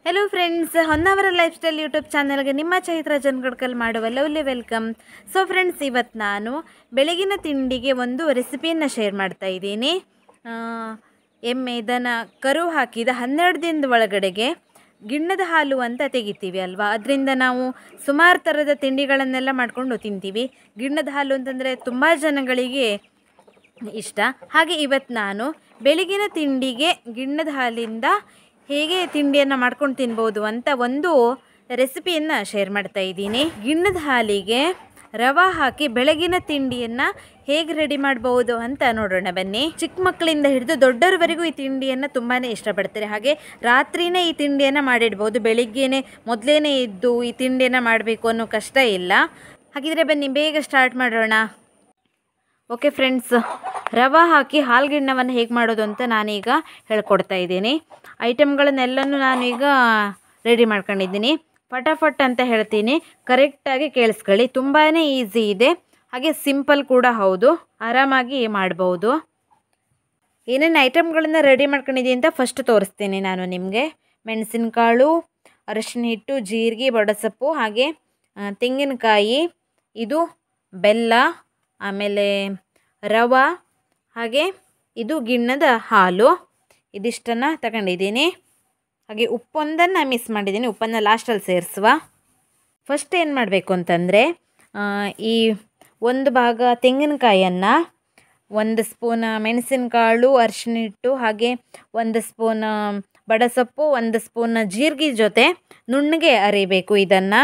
hello friends Honnavar lifestyle YouTube ಚಾನಲ್ಗೆ ನಿಮ್ಮ ಚೈತ್ರ ಜನಗಡ್ಕಲ್ ಮಾಡುವ ಲವ್ಲಿ ವೆಲ್ಕಮ್ ಸೊ ಫ್ರೆಂಡ್ಸ್ ಇವತ್ತು ನಾನು ಬೆಳಗಿನ ತಿಂಡಿಗೆ ಒಂದು ರೆಸಿಪಿಯನ್ನು ಶೇರ್ ಮಾಡ್ತಾ ಇದ್ದೀನಿ ಆ, ಎಮ್ಮೆ ದನ ಕರು ಹಾಕಿದ ಹನ್ನೆರಡು ದಿನದ ಒಳಗಡೆಗೆ ಗಿಣ್ಣದ ಹಾಲು ಅಂತ ತೆಗಿತೀವಿ ಅಲ್ವಾ ಅದರಿಂದ ನಾವು ಸುಮಾರು ಥರದ ತಿಂಡಿಗಳನ್ನೆಲ್ಲ ಮಾಡಿಕೊಂಡು ತಿಂತೀವಿ ಗಿಣ್ಣದ ಹಾಲು ಅಂತಂದರೆ ತುಂಬ ಜನಗಳಿಗೆ ಇಷ್ಟ ಹಾಗೆ ಇವತ್ತು ನಾನು ಬೆಳಗಿನ ತಿಂಡಿಗೆ ಗಿಣ್ಣದ ಹಾಲಿಂದ ಹೇಗೆ ತಿಂಡಿಯನ್ನು ಮಾಡ್ಕೊಂಡು ತಿನ್ಬೋದು ಅಂತ ಒಂದು ರೆಸಿಪಿಯನ್ನು ಶೇರ್ ಮಾಡ್ತಾ ಇದ್ದೀನಿ ಗಿಣ್ಣದ ಹಾಲಿಗೆ ರವೆ ಹಾಕಿ ಬೆಳಗಿನ ತಿಂಡಿಯನ್ನು ಹೇಗೆ ರೆಡಿ ಮಾಡ್ಬೋದು ಅಂತ ನೋಡೋಣ ಬನ್ನಿ ಚಿಕ್ಕ ಮಕ್ಕಳಿಂದ ಹಿಡಿದು ದೊಡ್ಡರವರೆಗೂ ಈ ತಿಂಡಿಯನ್ನು ತುಂಬಾ ಇಷ್ಟಪಡ್ತಾರೆ ಹಾಗೆ ರಾತ್ರಿನೇ ಈ ತಿಂಡಿಯನ್ನು ಮಾಡಿಡ್ಬೋದು ಬೆಳಿಗ್ಗೆನೇ ಮೊದಲೇನೆ ಇದ್ದು ಈ ತಿಂಡಿಯನ್ನು ಮಾಡಬೇಕು ಅನ್ನೋ ಕಷ್ಟ ಇಲ್ಲ ಹಾಗಿದ್ರೆ ಬನ್ನಿ ಬೇಗ ಸ್ಟಾರ್ಟ್ ಮಾಡೋಣ ಓಕೆ ಫ್ರೆಂಡ್ಸ್ ರವೆ ಹಾಕಿ ಹಾಲ್ಗಿಣ್ಣವನ್ನು ಹೇಗೆ ಮಾಡೋದು ಅಂತ ನಾನೀಗ ಹೇಳ್ಕೊಡ್ತಾ ಇದ್ದೀನಿ ಐಟಮ್ಗಳನ್ನೆಲ್ಲನೂ ನಾನೀಗ ರೆಡಿ ಮಾಡ್ಕೊಂಡಿದ್ದೀನಿ ಫಟಾಫಟ್ ಅಂತ ಹೇಳ್ತೀನಿ ಕರೆಕ್ಟಾಗಿ ಕೇಳಿಸ್ಕೊಳ್ಳಿ ತುಂಬಾ ಈಸಿ ಇದೆ ಹಾಗೆ ಸಿಂಪಲ್ ಕೂಡ ಹೌದು ಆರಾಮಾಗಿ ಮಾಡ್ಬೋದು ಏನೇನು ಐಟಮ್ಗಳನ್ನು ರೆಡಿ ಮಾಡ್ಕೊಂಡಿದ್ದೀನಿ ಅಂತ ಫಸ್ಟ್ ತೋರಿಸ್ತೀನಿ ನಾನು ನಿಮಗೆ ಮೆಣಸಿನಕಾಳು ಅರಶಿನ ಹಿಟ್ಟು ಜೀರಿಗೆ ಬಡಸೊಪ್ಪು ಹಾಗೆ ಆ, ತೆಂಗಿನಕಾಯಿ ಇದು ಬೆಲ್ಲ ಆಮೇಲೆ ರವೆ ಹಾಗೆ ಇದು ಗಿಣ್ಣದ ಹಾಲು ಇದಿಷ್ಟನ್ನು ತಗೊಂಡಿದ್ದೀನಿ ಹಾಗೆ ಉಪ್ಪೊಂದನ್ನು ಮಿಸ್ ಮಾಡಿದ್ದೀನಿ ಉಪ್ಪನ್ನು ಲಾಸ್ಟಲ್ಲಿ ಸೇರಿಸುವ ಫಸ್ಟ್ ಏನು ಮಾಡಬೇಕು ಅಂತಂದರೆ ಈ ಒಂದು ಭಾಗ ತೆಂಗಿನಕಾಯನ್ನು ಒಂದು ಸ್ಪೂನ್ ಮೆಣಸಿನಕಾಳು ಅರಿಶಿನ ಹಿಟ್ಟು ಹಾಗೆ ಒಂದು ಸ್ಪೂನ್ ಬಡಸೊಪ್ಪು ಒಂದು ಸ್ಪೂನ್ ಜೀರಿಗೆ ಜೊತೆ ನುಣ್ಣಗೆ ಅರಿಬೇಕು ಇದನ್ನು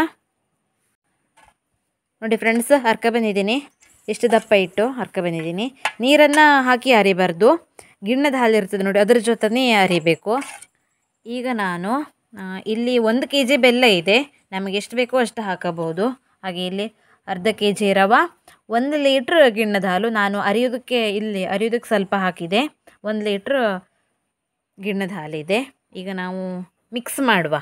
ನೋಡಿ ಫ್ರೆಂಡ್ಸ್ ಹರ್ಕ ಬಂದಿದ್ದೀನಿ ಎಷ್ಟು ದಪ್ಪ ಇಟ್ಟು ಹರ್ಕ ಬಂದಿದ್ದೀನಿ ನೀರನ್ನು ಹಾಕಿ ಅರಿಬಾರ್ದು ಗಿಣ್ಣದ ಹಾಲು ಇರ್ತದೆ ನೋಡಿ ಅದ್ರ ಜೊತೆನೇ ಅರಿಬೇಕು ಈಗ ನಾನು ಆ, ಇಲ್ಲಿ ಒಂದು ಕೆ ಜಿ ಬೆಲ್ಲ ಇದೆ ನಮಗೆ ಎಷ್ಟು ಬೇಕೋ ಅಷ್ಟು ಹಾಕಬಹುದು ಹಾಗೆ ಇಲ್ಲಿ ಅರ್ಧ ಕೆ ಜಿ ರವೆ ಒಂದು ಲೀಟ್ರ್ ಗಿಣ್ಣದ ಹಾಲು ನಾನು ಅರಿಯೋದಕ್ಕೆ ಇಲ್ಲಿ ಅರಿಯೋದಕ್ಕೆ ಸ್ವಲ್ಪ ಹಾಕಿದೆ ಒಂದು ಲೀಟ್ರ್ ಗಿಣ್ಣದ ಹಾಲಿದೆ ಈಗ ನಾವು ಮಿಕ್ಸ್ ಮಾಡುವ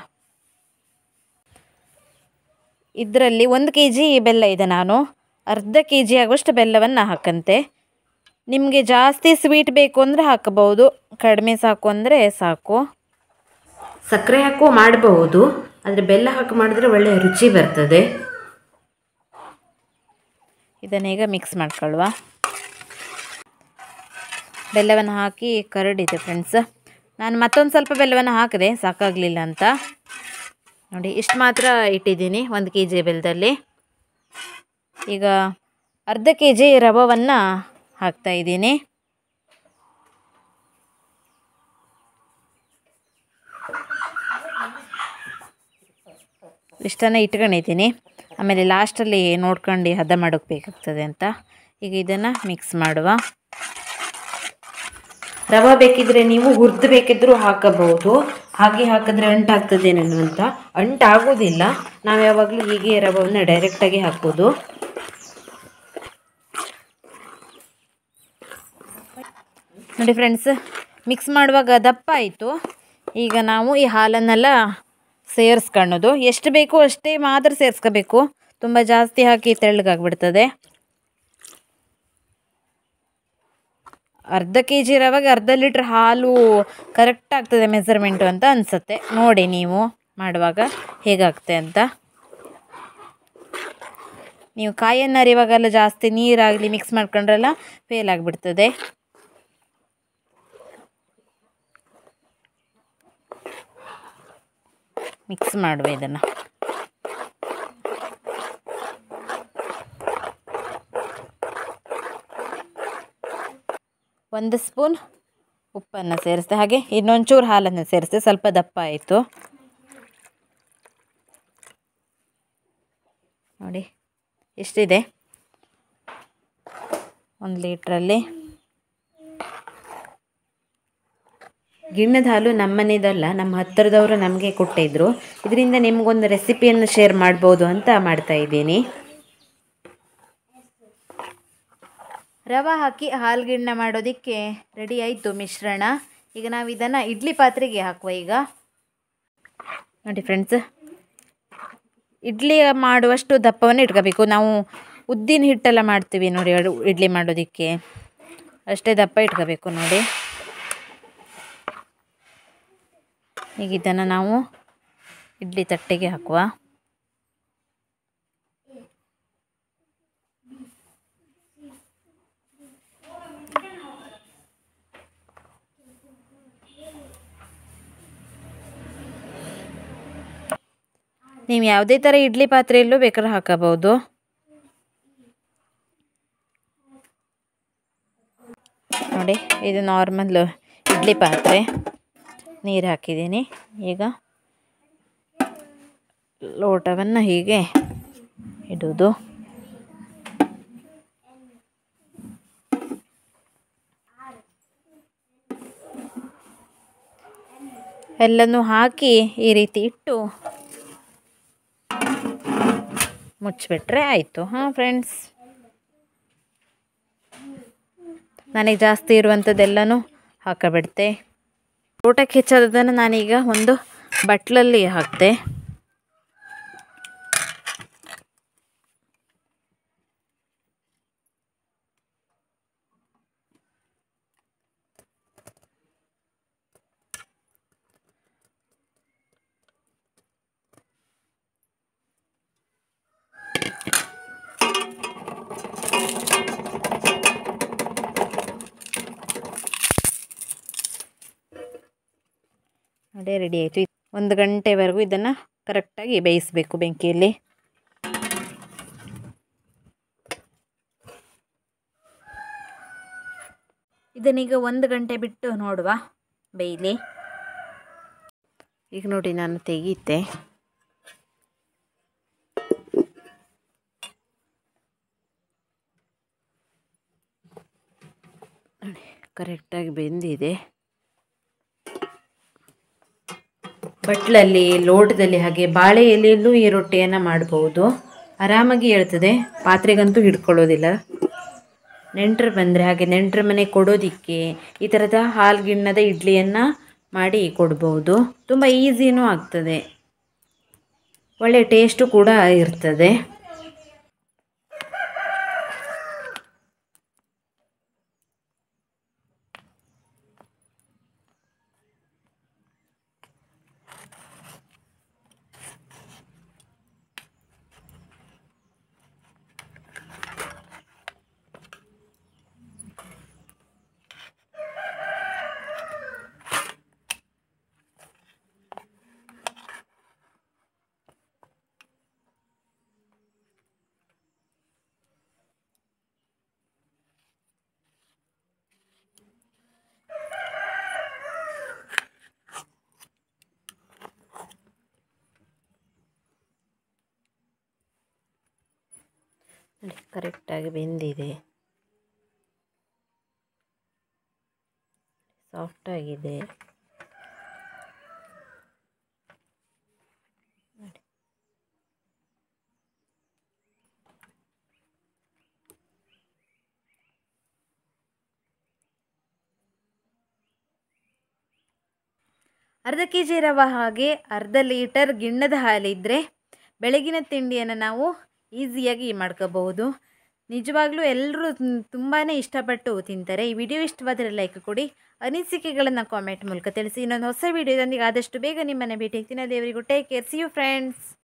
ಇದರಲ್ಲಿ ಒಂದು ಕೆ ಜಿ ಬೆಲ್ಲ ಇದೆ ನಾನು ಅರ್ಧ ಕೆ ಜಿ ಆಗುವಷ್ಟು ಬೆಲ್ಲವನ್ನು ಹಾಕಂತೆ ನಿಮಗೆ ಜಾಸ್ತಿ ಸ್ವೀಟ್ ಬೇಕು ಅಂದರೆ ಹಾಕಬಹುದು ಕಡಿಮೆ ಸಾಕು ಅಂದರೆ ಸಾಕು ಸಕ್ಕರೆ ಹಾಕು ಮಾಡಬಹುದು ಆದರೆ ಬೆಲ್ಲ ಹಾಕಿ ಮಾಡಿದ್ರೆ ಒಳ್ಳೆಯ ರುಚಿ ಬರ್ತದೆ ಇದನ್ನೀಗ ಮಿಕ್ಸ್ ಮಾಡ್ಕೊಳ್ಳುವ ಬೆಲ್ಲವನ್ನು ಹಾಕಿ ಕರಡಿದೆ ಫ್ರೆಂಡ್ಸ್ ನಾನು ಮತ್ತೊಂದು ಸ್ವಲ್ಪ ಬೆಲ್ಲವನ್ನು ಹಾಕಿದೆ ಸಾಕಾಗಲಿಲ್ಲ ಅಂತ ನೋಡಿ ಇಷ್ಟು ಮಾತ್ರ ಇಟ್ಟಿದ್ದೀನಿ ಒಂದು ಕೆ ಜಿ ಬೆಲ್ಲದಲ್ಲಿ ಈಗ ಅರ್ಧ ಕೆ ಜಿ ರವವನ್ನು ಹಾಕ್ತಾ ಇದ್ದೀನಿ ಇಷ್ಟನ್ನು ಇಟ್ಕೊಂಡಿದ್ದೀನಿ ಆಮೇಲೆ ಲಾಸ್ಟಲ್ಲಿ ನೋಡ್ಕೊಂಡು ಹದ ಮಾಡೋಕ್ಕೆ ಬೇಕಾಗ್ತದೆ ಅಂತ ಈಗ ಇದನ್ನು ಮಿಕ್ಸ್ ಮಾಡುವ ರವೆ ಬೇಕಿದ್ರೆ ನೀವು ಹುರಿದು ಬೇಕಿದ್ರೂ ಹಾಕಬಹುದು ಹಾಗೆ ಹಾಕಿದ್ರೆ ಅಂಟಾಗ್ತದೇನೋ ಅಂತ ಅಂಟಾಗೋದಿಲ್ಲ ನಾವು ಯಾವಾಗಲೂ ಹೀಗೆ ರವೆಯನ್ನು ಡೈರೆಕ್ಟಾಗಿ ಹಾಕೋದು ನೋಡಿ ಫ್ರೆಂಡ್ಸ್ ಮಿಕ್ಸ್ ಮಾಡುವಾಗ ದಪ್ಪ ಆಯಿತು ಈಗ ನಾವು ಈ ಹಾಲನ್ನೆಲ್ಲ ಸೇರಿಸ್ಕೊಳ್ಳೋದು ಎಷ್ಟು ಬೇಕೋ ಅಷ್ಟೇ ಮಾತ್ರ ಸೇರಿಸ್ಕೋಬೇಕು ತುಂಬ ಜಾಸ್ತಿ ಹಾಕಿ ತೆಳ್ಳಗಾಗ್ಬಿಡ್ತದೆ ಅರ್ಧ ಕೆ ಜಿ ರವೆಗೆ ಅರ್ಧ ಲೀಟ್ರ್ ಹಾಲು ಕರೆಕ್ಟ್ ಆಗ್ತದೆ ಮೆಸರ್ಮೆಂಟು ಅಂತ ಅನಿಸುತ್ತೆ ನೋಡಿ ನೀವು ಮಾಡುವಾಗ ಹೇಗಾಗ್ತದೆ ಅಂತ ನೀವು ಕಾಯನ್ನು ಅರಿವಾಗೆಲ್ಲ ಜಾಸ್ತಿ ನೀರಾಗಲಿ ಮಿಕ್ಸ್ ಮಾಡ್ಕೊಂಡ್ರೆಲ್ಲ ಫೇಲ್ ಆಗಿಬಿಡ್ತದೆ ಮಿಕ್ಸ್ ಮಾಡುವ ಇದನ್ನು ಒಂದು ಸ್ಪೂನ್ ಉಪ್ಪನ್ನು ಸೇರಿಸ್ದೆ ಹಾಗೆ ಇನ್ನೊಂಚೂರು ಹಾಲನ್ನು ಸೇರಿಸ್ದೆ ಸ್ವಲ್ಪ ದಪ್ಪ ಆಯಿತು ನೋಡಿ ಎಷ್ಟಿದೆ ಒಂದು ಲೀಟ್ರಲ್ಲಿ ಗಿಣ್ಣದ ಹಾಲು ನಮ್ಮನೇದಲ್ಲ ನಮ್ಮ ಹತ್ತಿರದವರು ನಮಗೆ ಕೊಟ್ಟಿದ್ರು ಇದರಿಂದ ನಿಮಗೊಂದು ರೆಸಿಪಿಯನ್ನು ಶೇರ್ ಮಾಡ್ಬೋದು ಅಂತ ಮಾಡ್ತಾ ಇದ್ದೀನಿ ರವೆ ಹಾಕಿ ಹಾಲು ಗಿಣ್ಣ ಮಾಡೋದಕ್ಕೆ ರೆಡಿ ಆಯಿತು ಮಿಶ್ರಣ ಈಗ ನಾವು ಇದನ್ನು ಇಡ್ಲಿ ಪಾತ್ರೆಗೆ ಹಾಕುವ ಈಗ ನೋಡಿ ಫ್ರೆಂಡ್ಸ್ ಇಡ್ಲಿ ಮಾಡುವಷ್ಟು ದಪ್ಪವನ್ನು ಇಟ್ಕೋಬೇಕು ನಾವು ಉದ್ದಿನ ಹಿಟ್ಟೆಲ್ಲ ಮಾಡ್ತೀವಿ ನೋಡಿ ಅಡು ಇಡ್ಲಿ ಮಾಡೋದಕ್ಕೆ ಅಷ್ಟೇ ದಪ್ಪ ಇಟ್ಕೋಬೇಕು ನೋಡಿ ಈಗ ಇದನ್ನು ನಾವು ಇಡ್ಲಿ ತಟ್ಟೆಗೆ ಹಾಕುವ ನೀವು ಯಾವುದೇ ಥರ ಇಡ್ಲಿ ಪಾತ್ರೆಯಲ್ಲೂ ಬೇಕಾದ್ರೆ ಹಾಕಬಹುದು ನೋಡಿ ಇದು ನಾರ್ಮಲ್ ಇಡ್ಲಿ ಪಾತ್ರೆ ನೀರು ಹಾಕಿದ್ದೀನಿ ಈಗ ಲೋಟವನ್ನು ಹೀಗೆ ಇಡುವುದು ಎಲ್ಲನೂ ಹಾಕಿ ಈ ರೀತಿ ಇಟ್ಟು ಮುಚ್ಚಿಬಿಟ್ರೆ ಆಯಿತು ಹಾಂ ಫ್ರೆಂಡ್ಸ್ ನನಗೆ ಜಾಸ್ತಿ ಇರುವಂಥದ್ದೆಲ್ಲನೂ ಹಾಕಬಿಡ್ತೆ ಊಟಕ್ಕೆ ಹೆಚ್ಚಾದದನ್ನು ನಾನೀಗ ಒಂದು ಬಟ್ಲಲ್ಲಿ ಹಾಕ್ತೆ ಅದೇ ರೆಡಿ ಆಯಿತು ಒಂದು ಗಂಟೆವರೆಗೂ ಇದನ್ನು ಕರೆಕ್ಟಾಗಿ ಬೇಯಿಸಬೇಕು ಬೆಂಕಿಯಲ್ಲಿ ಇದನ್ನೀಗ ಒಂದು ಗಂಟೆ ಬಿಟ್ಟು ನೋಡುವ ಬೇಯಲಿ ಈಗ ನೋಡಿ ನಾನು ತೆಗೀತೆ ನೋಡಿ ಕರೆಕ್ಟಾಗಿ ಬೆಂದಿದೆ ಬಟ್ಲಲ್ಲಿ ಲೋಟದಲ್ಲಿ ಹಾಗೆ ಬಾಳೆ ಎಲೆಯಲ್ಲೂ ಈ ರೊಟ್ಟಿಯನ್ನು ಮಾಡ್ಬೋದು ಆರಾಮಾಗಿ ಹೇಳ್ತದೆ ಪಾತ್ರೆಗಂತೂ ಹಿಡ್ಕೊಳ್ಳೋದಿಲ್ಲ ನೆಂಟರು ಬಂದರೆ ಹಾಗೆ ನೆಂಟರ ಮನೆ ಕೊಡೋದಿಕ್ಕೆ ಈ ಥರದ ಹಾಲ್ಗಿಣ್ಣದ ಇಡ್ಲಿಯನ್ನು ಮಾಡಿ ಕೊಡ್ಬೋದು ತುಂಬ ಈಸಿನೂ ಆಗ್ತದೆ ಒಳ್ಳೆ ಟೇಸ್ಟು ಕೂಡ ಇರ್ತದೆ ನೋಡಿ ಕರೆಕ್ಟಾಗಿ ಬೆಂದಿದೆ ಸಾಫ್ಟಾಗಿದೆ ಅರ್ಧ ಕೆ ಜಿ ರವೆ ಹಾಗೆ ಅರ್ಧ ಲೀಟರ್ ಗಿಣ್ಣದ ಹಾಲಿದ್ದರೆ ಬೆಳಗಿನ ತಿಂಡಿಯನ್ನು ನಾವು ಈಸಿಯಾಗಿ ಮಾಡ್ಕೋಬಹುದು ನಿಜವಾಗ್ಲೂ ಎಲ್ಲರೂ ತುಂಬಾ ಇಷ್ಟಪಟ್ಟು ತಿಂತಾರೆ ಈ ವಿಡಿಯೋ ಇಷ್ಟವಾದರೆ ಲೈಕ್ ಕೊಡಿ ಅನಿಸಿಕೆಗಳನ್ನು ಕಾಮೆಂಟ್ ಮೂಲಕ ತಿಳಿಸಿ ಇನ್ನೊಂದು ಹೊಸ ವಿಡಿಯೋದೊಂದಿಗೆ ಆದಷ್ಟು ಬೇಗ ನಿಮ್ಮನ್ನು ಭೇಟಿ ಆಗ್ತೀನಿ ದೇವರಿಗೂ take care see you friends